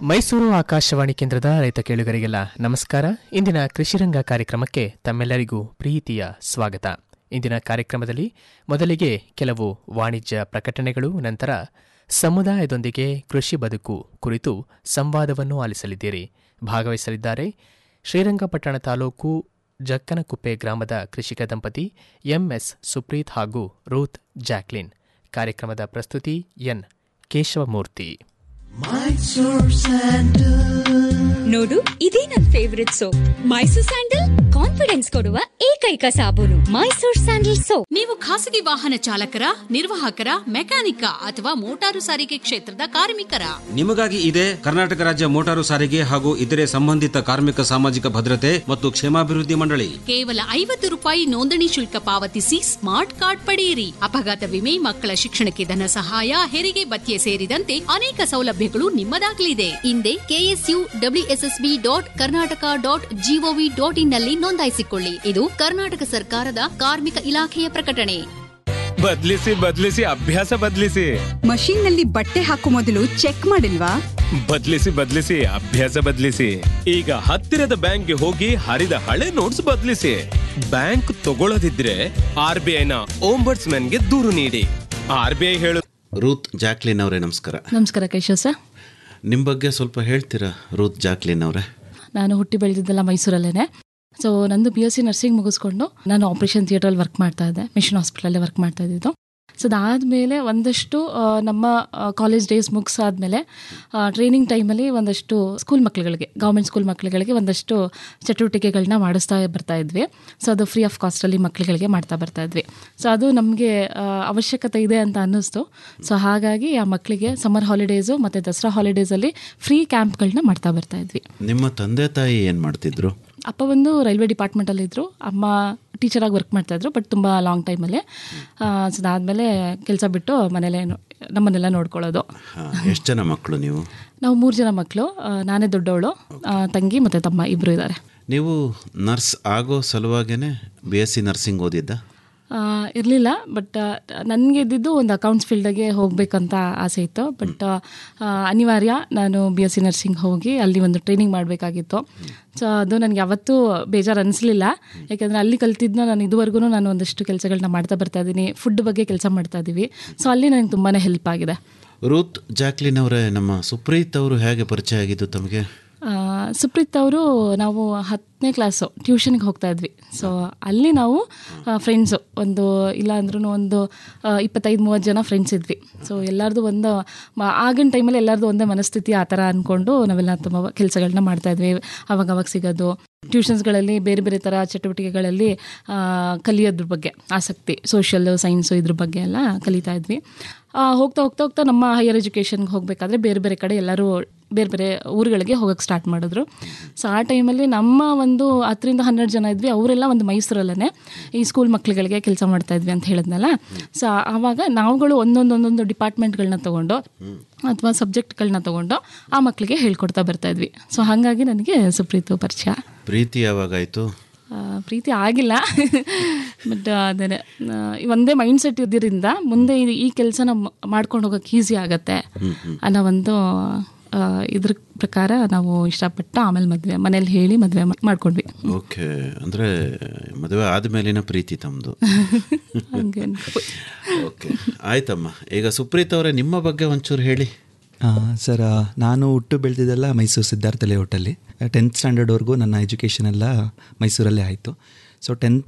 ಮೈಸೂರು ಆಕಾಶವಾಣಿ ಕೇಂದ್ರದ ರೈತ ಕೇಳುಗರಿಗೆಲ್ಲ ನಮಸ್ಕಾರ ಇಂದಿನ ಕೃಷಿರಂಗ ಕಾರ್ಯಕ್ರಮಕ್ಕೆ ತಮ್ಮೆಲ್ಲರಿಗೂ ಪ್ರೀತಿಯ ಸ್ವಾಗತ ಇಂದಿನ ಕಾರ್ಯಕ್ರಮದಲ್ಲಿ ಮೊದಲಿಗೆ ಕೆಲವು ವಾಣಿಜ್ಯ ಪ್ರಕಟಣೆಗಳು ನಂತರ ಸಮುದಾಯದೊಂದಿಗೆ ಕೃಷಿ ಬದುಕು ಕುರಿತು ಸಂವಾದವನ್ನು ಆಲಿಸಲಿದ್ದೀರಿ ಭಾಗವಹಿಸಲಿದ್ದಾರೆ ಶ್ರೀರಂಗಪಟ್ಟಣ ತಾಲೂಕು ಜಕ್ಕನಕುಪ್ಪೆ ಗ್ರಾಮದ ಕೃಷಿಕ ದಂಪತಿ ಎಂಎಸ್ ಸುಪ್ರೀತ್ ಹಾಗೂ ರೂತ್ ಜಾಕ್ಲಿನ್ ಕಾರ್ಯಕ್ರಮದ ಪ್ರಸ್ತುತಿ ಎನ್ ಕೇಶವಮೂರ್ತಿ ನೋಡು ಇದೇ ನನ್ favourite soap Mysore sandal confidence ಕೊಡುವ ಏಕೈಕ ಸಾಬೂನು ಮೈಸೂರ್ ಸ್ಯಾಂಡಲ್ ಸೋಪ್ ನೀವು ಖಾಸಗಿ ವಾಹನ ಚಾಲಕರ ನಿರ್ವಾಹಕರ ಮೆಕ್ಯಾನಿಕ ಅಥವಾ ಮೋಟಾರು ಸಾರಿಗೆ ಕ್ಷೇತ್ರದ ಕಾರ್ಮಿಕರ ನಿಮಗಾಗಿ ಇದೆ ಕರ್ನಾಟಕ ರಾಜ್ಯ ಮೋಟಾರು ಸಾರಿಗೆ ಹಾಗೂ ಇತರೆ ಸಂಬಂಧಿತ ಕಾರ್ಮಿಕ ಸಾಮಾಜಿಕ ಭದ್ರತೆ ಮತ್ತು ಕ್ಷೇಮಾಭಿವೃದ್ಧಿ ಮಂಡಳಿ ಕೇವಲ ಐವತ್ತು ರೂಪಾಯಿ ನೋಂದಣಿ ಶುಲ್ಕ ಪಾವತಿಸಿ ಸ್ಮಾರ್ಟ್ ಕಾರ್ಡ್ ಪಡೆಯಿರಿ ಅಪಘಾತ ವಿಮೆ ಮಕ್ಕಳ ಶಿಕ್ಷಣಕ್ಕೆ ಧನ ಸಹಾಯ ಹೆರಿಗೆ ಭತ್ಯೆ ಸೇರಿದಂತೆ ಅನೇಕ ಸೌಲಭ್ಯಗಳು ನಿಮ್ಮದಾಗಲಿದೆ ಹಿಂದೆ K S U W S S B dot Karnataka dot G O V dot in ನಲ್ಲಿ ನೋಂದಾಯಿಸಿಕೊಳ್ಳಿ ಇದು ಕರ್ನಾಟಕ ಸರ್ಕಾರದ ಕಾರ್ಮಿಕ ಇಲಾಖೆಯ ಪ್ರಕಟಣೆ ಬದ್ಲಿಸಿ ಬದ್ಲಿಸಿ ಅಭ್ಯಾಸ ಬದ್ಲಿಸಿ ಮಷೀನ್ ನಲ್ಲಿ ಬಟ್ಟೆ ಹಾಕೋ ಮೊದಲು ಚೆಕ್ ಮಾಡಿಲ್ವಾ ಬದ್ಲಿಸಿ ಬದ್ಲಿಸಿ ಅಭ್ಯಾಸ ಬದ್ಲಿಸಿ ಈಗ ಹತ್ತಿರದ ಬ್ಯಾಂಕ್ಗೆ ಹೋಗಿ ಹರಿದ ಹಳೆ ನೋಟ್ಸ್ ಬದ್ಲಿಸಿ ಬ್ಯಾಂಕ್ ತಗೊಳ್ಳದಿದ್ರೆ ಆರ್ ಬಿ ಐನ ಗೆ ದೂರು ನೀಡಿ ಆರ್ ಬಿ ಐ ಹೇಳು ರೂತ್ ಜಾಕ್ಲಿನ್ ಅವರೇ ನಮಸ್ಕಾರ ನಮಸ್ಕಾರ ಕೇಶವ್ ಸರ್ ನಿಮ್ಮ ಬಗ್ಗೆ ಸ್ವಲ್ಪ ಹೇಳ್ತೀರಾ ರೂತ್ ಜಾಕ್ಲಿನ್ ಅವರೇ ನಾನು ಹುಟ್ಟಿ ಬೆಳೆದಿದ್ದೆಲ್ಲ ಮೈಸೂರಲ್ಲೇ ಸೊ ನಂದು ಬಿ ಎಸ್ ಸಿ ನರ್ಸಿಂಗ್ ಮುಗಿಸ್ಕೊಂಡು ನಾನು ಆಪರೇಷನ್ ಥಿಯೇಟ್ರಲ್ಲಿ ವರ್ಕ್ ಮಾಡ್ತಾ ಇದ್ದೆ ಮಿಷನ್ ಹಾಸ್ಪಿಟಲಲ್ಲಿ ವರ್ಕ್ ಮಾಡ್ತಾ ಇದ್ದಿದ್ದು ಸೊ ಅದಾದಮೇಲೆ ಒಂದಷ್ಟು ಆ, ನಮ್ಮ ಕಾಲೇಜ್ ಡೇಸ್ ಮುಗಿಸಾದ್ಮೇಲೆ ಟ್ರೈನಿಂಗ್ ಟೈಮಲ್ಲಿ ಒಂದಷ್ಟು ಸ್ಕೂಲ್ ಮಕ್ಕಳುಗಳಿಗೆ ಗೌರ್ಮೆಂಟ್ ಸ್ಕೂಲ್ ಮಕ್ಕಳುಗಳಿಗೆ ಒಂದಷ್ಟು ಚಟುವಟಿಕೆಗಳನ್ನ ಮಾಡಿಸ್ತಾ ಬರ್ತಾ ಇದ್ವಿ ಸೊ ಅದು ಫ್ರೀ ಆಫ್ ಕಾಸ್ಟಲ್ಲಿ ಮಕ್ಕಳುಗಳಿಗೆ ಮಾಡ್ತಾ ಬರ್ತಾ ಇದ್ವಿ ಸೊ ಅದು ನಮಗೆ ಅವಶ್ಯಕತೆ ಇದೆ ಅಂತ ಅನ್ನಿಸ್ತು ಸೊ ಹಾಗಾಗಿ ಆ ಮಕ್ಕಳಿಗೆ ಸಮ್ಮರ್ ಹಾಲಿಡೇಸು ಮತ್ತು ದಸರಾ ಹಾಲಿಡೇಸಲ್ಲಿ ಫ್ರೀ ಕ್ಯಾಂಪ್ಗಳನ್ನ ಮಾಡ್ತಾ ಬರ್ತಾ ಇದ್ವಿ ನಿಮ್ಮ ತಂದೆ ತಾಯಿ ಏನು ಮಾಡ್ತಿದ್ರು ಅಪ್ಪ ಒಂದು ರೈಲ್ವೆ ಡಿಪಾರ್ಟ್ಮೆಂಟಲ್ಲಿ ಇದ್ದರು ಅಮ್ಮ ಟೀಚರಾಗಿ ವರ್ಕ್ ಮಾಡ್ತಾಯಿದ್ರು ಬಟ್ ತುಂಬ ಲಾಂಗ್ ಟೈಮಲ್ಲಿ ಸೊ ಅದಾದಮೇಲೆ ಕೆಲಸ ಬಿಟ್ಟು ಮನೇಲೇ ನೋ- ನಮ್ಮನ್ನೆಲ್ಲ ನೋಡ್ಕೊಳ್ಳೋದು ಹಾಂ ಎಷ್ಟು ಜನ ಮಕ್ಕಳು ನೀವು ನಾವು ಮೂರು ಜನ ಮಕ್ಕಳು ನಾನೇ ದೊಡ್ಡವಳು ಆ, ತಂಗಿ ಮತ್ತು ತಮ್ಮ ಇಬ್ಬರು ಇದ್ದಾರೆ ನೀವು ನರ್ಸ್ ಆಗೋ ಸಲುವಾಗೇ ಬಿ ಎಸ್ ಸಿ ನರ್ಸಿಂಗ್ ಓದಿದ್ದ ಇರಲಿಲ್ಲ ಬಟ್ ನನಗೆ ಇದ್ದಿದ್ದು ಒಂದು ಅಕೌಂಟ್ಸ್ ಫೀಲ್ಡಿಗೆ ಹೋಗಬೇಕಂತ ಆಸೆ ಇತ್ತು ಬಟ್ ಅನಿವಾರ್ಯ ನಾನು ಬಿ ಎಸ್ ಸಿ ನರ್ಸಿಂಗ್ ಹೋಗಿ ಅಲ್ಲಿ ಒಂದು ಟ್ರೈನಿಂಗ್ ಮಾಡಬೇಕಾಗಿತ್ತು ಸೊ ಅದು ನನಗೆ ಯಾವತ್ತೂ ಬೇಜಾರು ಅನಿಸ್ಲಿಲ್ಲ ಯಾಕೆಂದರೆ ಅಲ್ಲಿ ಕಲ್ತಿದ್ದನ್ನ ನಾನು ಇದುವರೆಗೂ ನಾನು ಒಂದಷ್ಟು ಕೆಲಸಗಳನ್ನ ಮಾಡ್ತಾ ಬರ್ತಾ ಇದ್ದೀನಿ ಫುಡ್ ಬಗ್ಗೆ ಕೆಲಸ ಮಾಡ್ತಾ ಇದ್ದೀವಿ ಸೊ ಅಲ್ಲಿ ನನಗೆ ತುಂಬಾ ಹೆಲ್ಪ್ ಆಗಿದೆ ರೂತ್ ಜಾಕ್ಲಿನ್ ಅವರೇ ನಮ್ಮ ಸುಪ್ರೀತ್ ಅವರು ಹೇಗೆ ಪರಿಚಯ ಆಗಿದ್ದು ತಮಗೆ ಆ, ಸುಪ್ರೀತ್ ಅವರು ನಾವು ಹತ್ತನೇ ಕ್ಲಾಸು ಟ್ಯೂಷನ್ಗೆ ಹೋಗ್ತಾ ಇದ್ವಿ ಸೊ ಅಲ್ಲಿ ನಾವು ಫ್ರೆಂಡ್ಸು ಒಂದು ಇಲ್ಲ ಅಂದ್ರೂ ಒಂದು ಆ, ಇಪ್ಪತ್ತೈದು ಮೂವತ್ತು ಜನ ಫ್ರೆಂಡ್ಸ್ ಇದ್ವಿ ಸೊ ಎಲ್ಲರದು ಒಂದು ಮ- ಆಗಿನ ಟೈಮಲ್ಲಿ ಎಲ್ಲರದು ಒಂದೇ ಮನಸ್ಥಿತಿ ಆ ಥರ ಅಂದ್ಕೊಂಡು ನಾವೆಲ್ಲ ತುಂಬ ಕೆಲಸಗಳನ್ನ ಮಾಡ್ತಾ ಇದ್ವಿ ಅವಾಗ ಅವಾಗ ಸಿಗೋದು ಟ್ಯೂಷನ್ಸ್ಗಳಲ್ಲಿ ಬೇರೆ ಬೇರೆ ಥರ ಚಟುವಟಿಕೆಗಳಲ್ಲಿ ಆ, ಕಲಿಯೋದ್ರ ಬಗ್ಗೆ ಆಸಕ್ತಿ ಸೋಷಿಯಲ್ ಸೈನ್ಸು ಇದ್ರ ಬಗ್ಗೆ ಎಲ್ಲ ಕಲಿತಾ ಇದ್ವಿ ಆ, ಹೋಗ್ತಾ ಹೋಗ್ತಾ ಹೋಗ್ತಾ ನಮ್ಮ ಹೈಯರ್ ಎಜುಕೇಷನ್ಗೆ ಹೋಗಬೇಕಾದ್ರೆ ಬೇರೆ ಬೇರೆ ಕಡೆ ಎಲ್ಲರೂ ಬೇರೆ ಬೇರೆ ಊರುಗಳಿಗೆ ಹೋಗೋಕ್ಕೆ ಸ್ಟಾರ್ಟ್ ಮಾಡಿದ್ರು ಸೊ ಆ ಟೈಮಲ್ಲಿ ನಮ್ಮ ಒಂದು ಹತ್ತರಿಂದ ಹನ್ನೆರಡು ಜನ ಇದ್ವಿ ಅವರೆಲ್ಲ ಒಂದು ಮೈಸೂರಲ್ಲೇ ಈ ಸ್ಕೂಲ್ ಮಕ್ಳುಗಳಿಗೆ ಕೆಲಸ ಮಾಡ್ತಾ ಇದ್ವಿ ಅಂತ ಹೇಳಿದ್ನಲ್ಲ ಸೊ ಆವಾಗ ನಾವುಗಳು ಒಂದೊಂದು ಒಂದೊಂದು ಡಿಪಾರ್ಟ್ಮೆಂಟ್ಗಳನ್ನ ತೊಗೊಂಡು ಅಥವಾ ಸಬ್ಜೆಕ್ಟ್ಗಳನ್ನ ತೊಗೊಂಡು ಆ ಮಕ್ಕಳಿಗೆ ಹೇಳ್ಕೊಡ್ತಾ ಬರ್ತಾ ಇದ್ವಿ ಸೊ ಹಾಗಾಗಿ ನನಗೆ ಸುಪ್ರೀತು ಪರಿಚಯ ಪ್ರೀತಿ ಯಾವಾಗಾಯಿತು ಆ, ಪ್ರೀತಿ ಆಗಿಲ್ಲ ಬಟ್ ಅದೇ ಒಂದೇ ಮೈಂಡ್ ಸೆಟ್ ಇದ್ದಿರಿಂದ ಮುಂದೆ ಇದು- ಈ ಕೆಲಸನ ಮಾಡ್ಕೊಂಡು ಹೋಗೋಕೆ ಈಸಿ ಆಗತ್ತೆ ಅನ್ನೋ ಒಂದು ಆ, ಇದ್ರ ಪ್ರಕಾರ ನಾವು ಇಷ್ಟಪಟ್ಟು ಆಮೇಲೆ ಮದುವೆ ಮನೇಲಿ ಹೇಳಿ ಮದುವೆ ಮಾಡ್ಕೊಂಡ್ವಿ ಓಕೆ ಅಂದರೆ ಮದುವೆ ಆದಮೇಲಿನ ಪ್ರೀತಿ ತಮ್ಮದು ಹಂಗೆ ಅನ್ಕೊ- ಓಕೆ ಆಯ್ತಮ್ಮ ಈಗ ಸುಪ್ರೀತ್ ಅವರೇ ನಿಮ್ಮ ಬಗ್ಗೆ ಒಂಚೂರು ಹೇಳಿ ಆ, ಸರ್ ಆ, ನಾನು ಹುಟ್ಟು ಬೆಳೆದಿದ್ದೆಲ್ಲ ಮೈಸೂರು ಸಿದ್ಧಾರ್ಥ ಲೇಔಟಲ್ಲಿ ಟೆಂತ್ ಸ್ಟ್ಯಾಂಡರ್ಡ್ವರೆಗೂ ನನ್ನ ಎಜುಕೇಷನ್ ಎಲ್ಲ ಮೈಸೂರಲ್ಲೇ ಆಯಿತು ಸೊ ಟೆಂತ್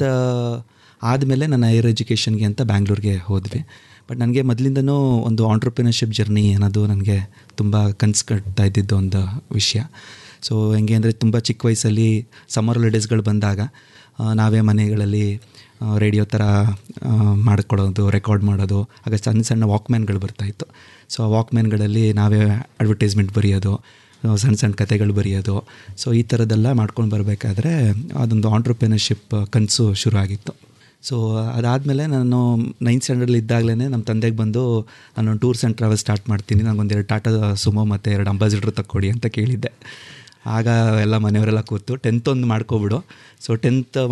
ಆದಮೇಲೆ ನನ್ನ ಹೈಯರ್ ಎಜುಕೇಷನ್ಗೆ ಅಂತ ಬ್ಯಾಂಗ್ಳೂರಿಗೆ ಹೋದ್ವಿ ಬಟ್ ನನಗೆ ಮೊದಲಿಂದನೂ ಒಂದು ಆಂಟ್ರಪ್ರಿನರ್ಶಿಪ್ ಜರ್ನಿ ಅನ್ನೋದು ನನಗೆ ತುಂಬ ಕನ್ಸು ಕಟ್ತಾ ಇದ್ದಿದ್ದು ಒಂದು ವಿಷಯ ಸೊ ಹೆಂಗೆ ಅಂದರೆ ತುಂಬ ಚಿಕ್ಕ ವಯಸ್ಸಲ್ಲಿ ಸಮ್ಮರ್ ಹಾಲಿಡೇಸ್ಗಳು ಬಂದಾಗ ಆ, ನಾವೇ ಮನೆಗಳಲ್ಲಿ ರೇಡಿಯೋ ಥರ ಆ, ಮಾಡ್ಕೊಳ್ಳೋದು ರೆಕಾರ್ಡ್ ಮಾಡೋದು ಆಗ ಸಣ್ಣ ಸಣ್ಣ ವಾಕ್ಮ್ಯಾನ್ಗಳು ಬರ್ತಾಯಿತ್ತು ಸೊ ಆ ವಾಕ್ಮ್ಯಾನ್ಗಳಲ್ಲಿ ನಾವೇ ಅಡ್ವರ್ಟೈಸ್ಮೆಂಟ್ ಬರೆಯೋದು ಆ, ಸಣ್ಣ ಸಣ್ಣ ಕತೆಗಳು ಬರೆಯೋದು ಸೊ ಈ ಥರದ್ದೆಲ್ಲ ಮಾಡ್ಕೊಂಡು ಬರಬೇಕಾದ್ರೆ ಅದೊಂದು ಆಂಟ್ರಪ್ರಿನರ್ಶಿಪ್ ಕನಸು ಶುರು ಆಗಿತ್ತು ಸೊ ಅದಾದಮೇಲೆ ನಾನು ನೈನ್ತ್ ಸ್ಟ್ಯಾಂಡರ್ಡಲ್ಲಿ ಇದ್ದಾಗಲೇ ನಮ್ಮ ತಂದೆಗೆ ಬಂದು ನಾನು ಟೂರ್ಸ್ ಆ್ಯಂಡ್ ಟ್ರಾವೆಲ್ ಸ್ಟಾರ್ಟ್ ಮಾಡ್ತೀನಿ ನನಗೊಂದು ಎರಡು ಟಾಟಾ ಸುಮೋ ಮತ್ತು ಎರಡು ಅಂಬಾಸಿಡರ್ ತಕ್ಕೊಡಿ ಅಂತ ಕೇಳಿದ್ದೆ ಆಗ ಎಲ್ಲ ಮನೆಯವರೆಲ್ಲ ಕೂತು ಟೆಂತ್ ಒಂದು ಮಾಡ್ಕೊಬಿಡು ಸೊ ಟೆಂತ್